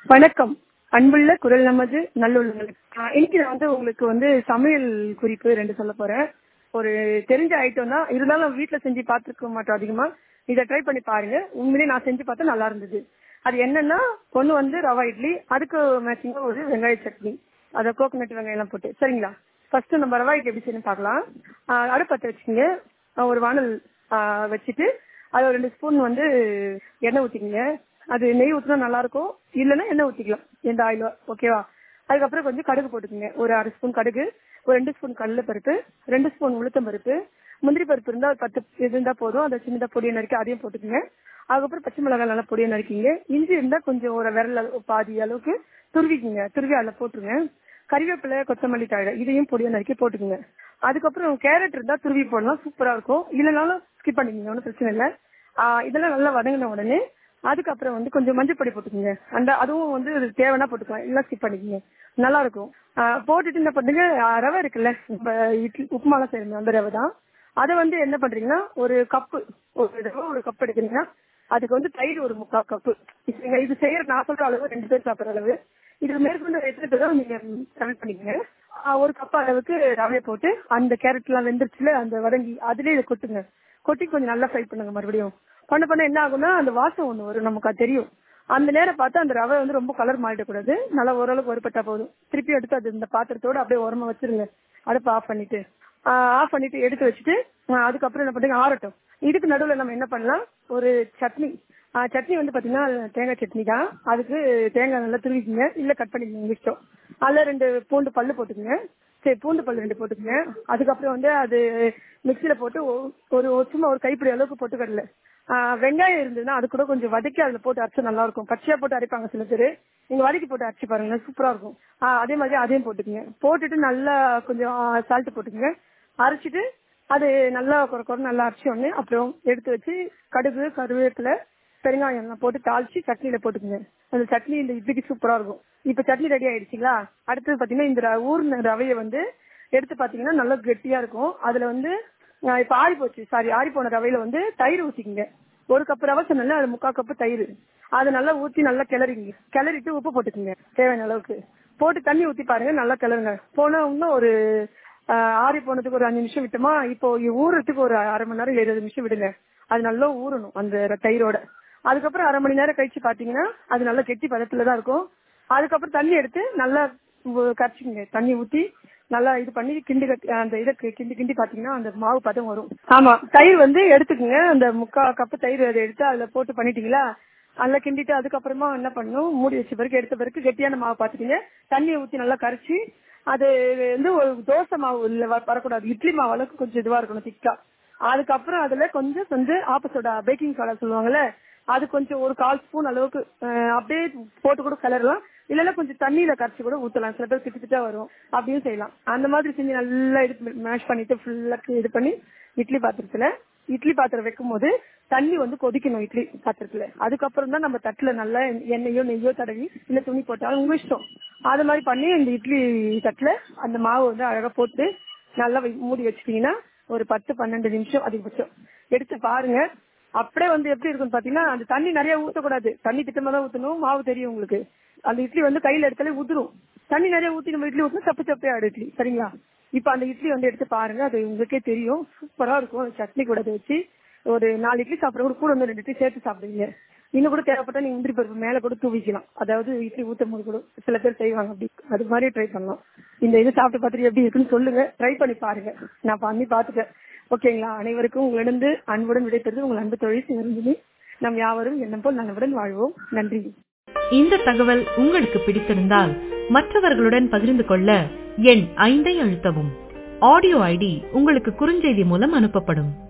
வணக்கம் அன்புள்ள குரல் நமது நல்லுள்ளங்களுக்கு ஆஹ் இன்னைக்கு நான் வந்து உங்களுக்கு வந்து சமையல் குறிப்பு ரெண்டு சொல்ல போறேன் ஒரு தெரிஞ்ச ஐட்டம் தான் இருந்தாலும் வீட்ல செஞ்சு பார்த்துருக்க மாட்டோம் அதிகமா இதை ட்ரை பண்ணி பாருங்க உண்மையிலேயே நான் செஞ்சு பார்த்தா நல்லா இருந்தது அது என்னன்னா ஒண்ணு வந்து ரவா இட்லி அதுக்கு மேட்சிங்கா ஒரு வெங்காய சட்னி அதை கோகனட் வெங்காயம் எல்லாம் போட்டு சரிங்களா ஃபர்ஸ்ட் நம்ம ரவா இட்லி எப்படி செய்யணும் பார்க்கலாம் ஆஹ் அடுப்பத்தை வச்சுக்கோங்க ஆஹ் ஒரு வானல் ஆஹ் வச்சுட்டு அது ஒரு ரெண்டு ஸ்பூன் வந்து எண்ணெய் ஊற்றிக்கங்க அது நெய் ஊற்றினா நல்லா இருக்கும் இல்லைன்னா எண்ணெய் ஊற்றிக்கலாம் எந்த ஆயிலோ ஓகேவா அதுக்கப்புறம் கொஞ்சம் கடுகு போட்டுக்கோங்க ஒரு அரை ஸ்பூன் கடுகு ஒரு ரெண்டு ஸ்பூன் கடலை பருப்பு ரெண்டு ஸ்பூன் உளுத்தம் பருப்பு முந்திரி பருப்பு இருந்தால் ஒரு பத்து இது இருந்தால் போதும் அதை சின்னதாக பொடியை நறுக்கி அதையும் போட்டுக்கோங்க அதுக்கப்புறம் பச்சை மிளகாய் நல்லா பொடியை நறுக்கிங்க இஞ்சி இருந்தால் கொஞ்சம் ஒரு விரல் அளவு- பாதி அளவுக்கு துருவிக்குங்க துருவி அதில் போட்டுருங்க கறிவேப்பிலை கொத்தமல்லி தழை இதையும் பொடியை நறுக்கி போட்டுக்குங்க அதுக்கப்புறம் கேரட் இருந்தா துருவி போடலாம் சூப்பரா இருக்கும் இல்லைனாலும் ஸ்கிப் பண்ணிக்கோங்க ஒன்றும் பிரச்சனை இல்லை ஆஹ் இதெல்லாம் நல்லா வதங்கின உடனே அதுக்கப்புறம் வந்து கொஞ்சம் மஞ்சள் பொடி போட்டுக்கோங்க அந்த அதுவும் வந்து இது தேவைன்னா போட்டுக்கலாம் இல்லை ஸ்கிப் பண்ணிக்கோங்க நல்லா இருக்கும் ஆஹ் போட்டுட்டு என்ன பண்ணுங்க ஆஹ் ரவை இருக்குல்ல நம்ம இட்லி உப்புமாலாம் செய்யணும் அந்த ரவை தான் அதை வந்து என்ன பண்றீங்கன்னா ஒரு கப்பு ஒரு ரவை ஒரு கப் எடுக்கிறீங்கன்னா அதுக்கு வந்து தயிர் ஒரு முக்கால் கப்பு இது- இது செய்யற நான் சொல்ற அளவு ரெண்டு பேர் சாப்பிட்ற அளவு இது மேற்கொண்டு எத்தனை பேரோ நீங்க கனெக்ட் பண்ணிக்கங்க ஆஹ் ஒரு கப் அளவுக்கு ரவையை போட்டு அந்த கேரட் எல்லாம் வெந்துருச்சுல அந்த வதங்கி அதுலயே இதை கொட்டுங்க கொட்டி கொஞ்சம் நல்லா ஃப்ரை பண்ணுங்க மறுபடியும் பண்ண பண்ண என்ன ஆகும்னா அந்த வாசம் ஒண்ணு வரும் நமக்கு அது தெரியும் அந்த நேரம் பார்த்து அந்த ரவை வந்து ரொம்ப கலர் மாறிடக்கூடாது நல்லா ஓரளவுக்கு ஒருப்பட்டா போதும் திருப்பி எடுத்து அது இந்த பாத்திரத்தோட அப்படியே ஓரமா வச்சிருங்க அடுப்பை ஆஃப் பண்ணிட்டு ஆஃப் பண்ணிட்டு எடுத்து வச்சுட்டு ஆஹ் அதுக்கப்புறம் என்ன பண்ணுங்க ஆறட்டும் இதுக்கு நடுவுல நம்ம என்ன பண்ணலாம் ஒரு சட்னி ஆஹ் சட்னி வந்து பாத்தீங்கன்னா தேங்காய் சட்னி தான் அதுக்கு தேங்காய் நல்லா துருவிக்குங்க இல்ல கட் பண்ணிக்கங்க உங்க இஷ்டம் அதுல ரெண்டு பூண்டு பல்லு போட்டுக்கங்க சரி பூண்டு பல்லு ரெண்டு போட்டுக்கங்க அதுக்கப்புறம் வந்து அது மிக்சியில போட்டு ஒ- ஒரு ஒரு சும்மா ஒரு கைப்பிடி அளவுக்கு போட்டுக்கடல ஆஹ் வெங்காயம் இருந்ததுன்னா அது கூட கொஞ்சம் வதக்கி அதுல போட்டு அரைச்சா நல்லா இருக்கும் பச்சையா போட்டு அரைப்பாங்க சில பேர் நீங்க வதக்கி போட்டு அரைச்சு பாருங்க சூப்பரா இருக்கும் ஆஹ் அதே மாதிரி அதையும் போட்டுக்கங்க போட்டுட்டு நல்லா கொஞ்சம் சால்ட் போட்டுக்கங்க அரைச்சிட்டு அது நல்லா குறை குறை நல்லா அரைச்சி உடனே அப்புறம் எடுத்து வச்சு கடுகு கருவேப்பிலை பெருங்காயம் எல்லாம் போட்டு தாளிச்சு சட்னியில போட்டுக்கோங்க அந்த சட்னி இந்த இட்லிக்கு சூப்பரா இருக்கும் இப்ப சட்னி ரெடி ஆயிடுச்சுங்களா அடுத்தது பாத்தீங்கன்னா இந்த ர- ஊர்ன ரவையை வந்து எடுத்து பாத்தீங்கன்னா நல்லா கெட்டியா இருக்கும் அதுல வந்து ஆஹ் இப்ப ஆறி போச்சு சாரி ஆறி போன ரவையில வந்து தயிர் ஊத்திக்கங்க ஒரு கப் ரவை சொன்னால அது முக்கால் கப்பு தயிர் அது நல்லா ஊத்தி நல்லா கிளறிங்க கிளறிட்டு உப்பு போட்டுக்கோங்க தேவையான அளவுக்கு போட்டு தண்ணி ஊத்தி பாருங்க நல்லா கிளறுங்க போன இன்னும் ஒரு ஆஹ் ஆறி போனதுக்கு ஒரு அஞ்சு நிமிஷம் விட்டோமா இப்போ ஊறதுக்கு ஒரு அரை மணி நேரம் இல்ல இருபது நிமிஷம் விடுங்க அது நல்லா ஊறணும் அந்த ர- தயிரோட அதுக்கப்புறம் அரை மணி நேரம் கழிச்சு பாத்தீங்கன்னா அது நல்லா கெட்டி பதத்துல தான் இருக்கும் அதுக்கப்புறம் தண்ணி எடுத்து நல்லா உ- கரைச்சிக்கங்க தண்ணி ஊத்தி நல்லா இது பண்ணி கிண்டி கட்டி அந்த இதை கி- கிண்டி கிண்டி பாத்தீங்கன்னா அந்த மாவு பதம் வரும் ஆமா தயிர் வந்து எடுத்துக்கங்க அந்த முக்கா கப்பு தயிர் அதை எடுத்து அதுல போட்டு பண்ணிட்டீங்களா நல்லா கிண்டிட்டு அதுக்கப்புறமா என்ன பண்ணணும் மூடி வச்ச பிறகு எடுத்த பிறகு கெட்டியான மாவு பாத்துட்டீங்க தண்ணியை ஊத்தி நல்லா கரைச்சி அது வந்து ஒரு தோசை மாவு இல்ல வ- வரக்கூடாது இட்லி மாவு அளவுக்கு கொஞ்சம் இதுவா இருக்கணும் திக்கா அதுக்கப்புறம் அதுல கொஞ்சம் வந்து ஆப்ப சோடா பேக்கிங் சோடா சொல்லுவாங்கல்ல அது கொஞ்சம் ஒரு கால் ஸ்பூன் அளவுக்கு அஹ், அப்படியே போட்டு கூட கலரலாம் இல்லைன்னா கொஞ்சம் தண்ணியில கரைச்சி கூட ஊத்தலாம் சில பேர் திட்டு திட்டா வரும் அப்படியும் செய்யலாம் அந்த மாதிரி செஞ்சு நல்லா இது மேஷ் பண்ணிட்டு ஃபுல்லா இது பண்ணி இட்லி பாத்திரத்துல இட்லி பாத்திரம் வைக்கும் போது தண்ணி வந்து கொதிக்கணும் இட்லி பாத்திரத்துல அதுக்கப்புறம் தான் நம்ம தட்டுல நல்லா எண்ணெயோ நெய்யோ தடவி இல்ல துணி போட்டாலும் உங்க இஷ்டம் அது மாதிரி பண்ணி இந்த இட்லி தட்டுல அந்த மாவு வந்து அழகா போட்டு நல்லா வை- மூடி வச்சிட்டீங்கன்னா ஒரு பத்து பன்னெண்டு நிமிஷம் அதிகபட்சம் எடுத்து பாருங்க அப்படியே வந்து எப்படி இருக்கும்னு பாத்தீங்கன்னா அந்த தண்ணி நிறைய ஊத்தக்கூடாது தண்ணி திட்டமா தான் ஊத்தணும் மாவு தெரியும் உங்களுக்கு அந்த இட்லி வந்து கையில எடுத்தாலே உதிரும் தண்ணி நிறைய ஊத்தி நம்ம இட்லி ஊத்தினா சப்பு சப்பே ஆடு இட்லி சரிங்களா இப்ப அந்த இட்லி வந்து எடுத்து பாருங்க அது உங்களுக்கே தெரியும் சூப்பரா இருக்கும் அந்த சட்னி கூட அதை வச்சு ஒரு நாலு இட்லி சாப்பிட்றவங்க கூட வந்து ரெண்டு இட்லி சேர்த்து சாப்பிடுவீங்க இன்னும் கூட தேவைப்பட்டா நீங்க முந்திரி பருப்பு மேல கூட தூவிக்கலாம் அதாவது இட்லி ஊத்தும் போது கூட சில பேர் செய்வாங்க அப்படி அது மாதிரி ட்ரை பண்ணலாம் இந்த இது சாப்பிட்டு பார்த்துட்டு எப்படி இருக்குன்னு சொல்லுங்க ட்ரை பண்ணி பாருங்க நான் பண்ணி பார்த்துட்டேன் ஓகேங்களா அனைவருக்கும் உங்களிடம் அன்புடன் விடைபெறுது உங்கள் அன்பு தொழில் சிவரஞ்சனி நம் யாவரும் எண்ணம் போல் நல்லவுடன் வாழ்வோம் நன்றி இந்த தகவல் உங்களுக்கு பிடித்திருந்தால் மற்றவர்களுடன் பகிர்ந்து கொள்ள எண் ஐந்தை அழுத்தவும் ஆடியோ ஐடி உங்களுக்கு குறுஞ்செய்தி மூலம் அனுப்பப்படும்